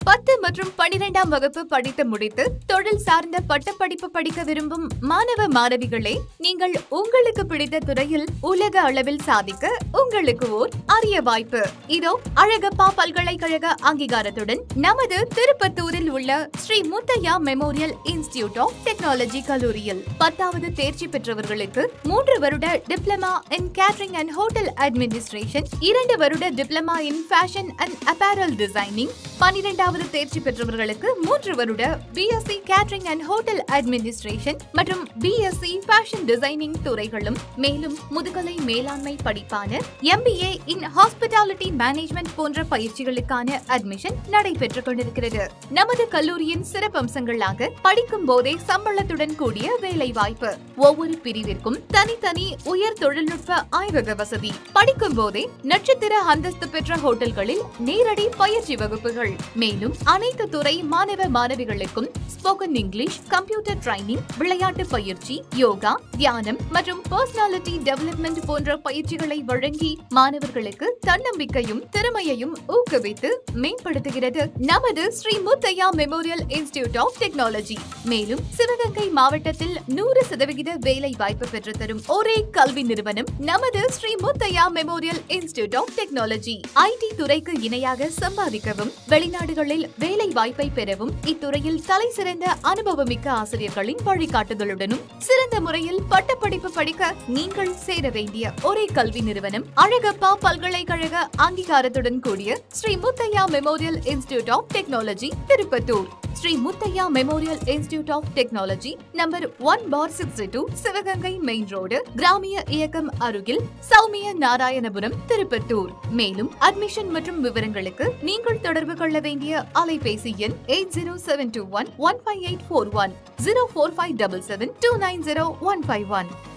பத்து மற்றும் பனிரெண்டாம் வகுப்பு படித்து முடித்து தொழில் சார்ந்த பட்டப்படிப்பு படிக்க விரும்பும் மாணவ மாணவிகளே நீங்கள் உங்களுக்கு பிடித்த துறையில் உலக அளவில் சாதிக்க உங்களுக்கு ஓர் அரிய வாய்ப்பு இதோ அழகப்பா பல்கலைக்கழக அங்கீகாரத்துடன் நமது திருப்பத்தூரில் உள்ள Shri Muthaiya memorial institute of technology கல்லூரியில் பத்தாவது தேர்ச்சி பெற்றவர்களுக்கு மூன்று வருட diploma in catering and hotel administration இரண்டு வருட diploma in fashion and apparel designing பனிரெண்டாவது தேர்ச்சி பெற்றவர்களுக்கு மூன்று வருட BSc catering and hotel administration மற்றும் பிஎஸ்சி ஃபேஷன் டிசைனிங் துறைகளும் மேலும் முதுகலை மேலாண்மை படிப்பான எம்பிஏ இன் ஹாஸ்பிட்டாலிட்டி மேனேஜ்மெண்ட் போன்ற பயிற்சிகளுக்கான அட்மிஷன் நடைபெற்றுக் கொண்டிருக்கிறது நமது கல்லூரியின் சிறப்பம்சங்களாக படிக்கும் போதே சம்பளத்துடன் கூடிய வேலை வாய்ப்பு ஒவ்வொரு பிரிவிற்கும் தனித்தனி உயர் தொழில்நுட்ப ஆய்வக வசதி படிக்கும் போதே நட்சத்திர அந்தஸ்து பெற்ற ஹோட்டல்களில் நேரடி பயிற்சி வகுப்புகள் மேலும் அனைத்து துறை மாணவ மாணவிகளுக்கும் ஸ்போக்கன் இங்கிலீஷ் கம்ப்யூட்டர் ட்ரைனிங் விளையாட்டு பயிற்சி யோகா தியானம் மற்றும் பர்சனாலிட்டி டெவலப்மெண்ட் போன்ற பயிற்சிகளை வழங்கி மாணவர்களுக்கு தன்னம்பிக்கையும் திறமையையும் ஊக்குவித்து மேம்படுத்துகிறது நமது Shri Muthaiya memorial institute of technology மேலும் சிவகங்கை மாவட்டத்தில் நூறு சதவிகித வேலை வாய்ப்பு பெற்று தரும் ஒரே கல்வி நிறுவனம் நமது Shri Muthaiya memorial institute of technology IT துறைக்கு இணையாக சம்பாதிக்கவும் வெளிநாடுகளில் வேலை வாய்ப்பை பெறவும் இத்துறையில் தலை சிறந்த அனுபவமிக்க ஆசிரியர்களின் வழிகாட்டுதலுடனும் சிறந்த முறையில் பட்டப்படிப்பு படிக்க நீங்கள் சேர வேண்டிய ஒரே கல்வி நிறுவனம் அழகப்பா பல்கலைக்கழக அங்கீகாரத்துடன் கூடிய Shri Muthaiya memorial institute of technology Tirupattur Shri Muthaiya memorial institute of technology number one four sixty two Sivaganga main road கிராமிய இயக்கம் அருகில் சௌமிய நாராயணபுரம் திருப்பத்தூர் மேலும் அட்மிஷன் மற்றும் விவரங்களுக்கு நீங்கள் தொடர்பு கொள்ள வேண்டிய அலைபேசி எண் eight zero seven two one one five eight four one zero four five double seven two nine zero one five one